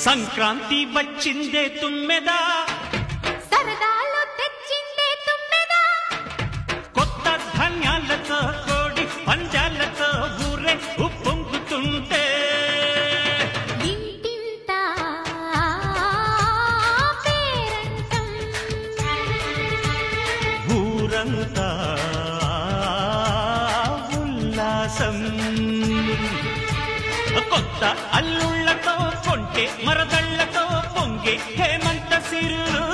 సంక్రాంతి వచ్చిందే తుమ్మెదా సరదాలు తెచ్చిందే తుమ్మెదా కొత్త ధాన్యాలతో కోడి పంజాలతో ఊరే ఉప్పొంగుతుంటే ఇంటింట పేరంటం ఊరంతా ఉల్లాసం కొత్త అల్లుళ్ళతో కొంటే మరదళ్ళతో పొంగే హేమంత సిరులు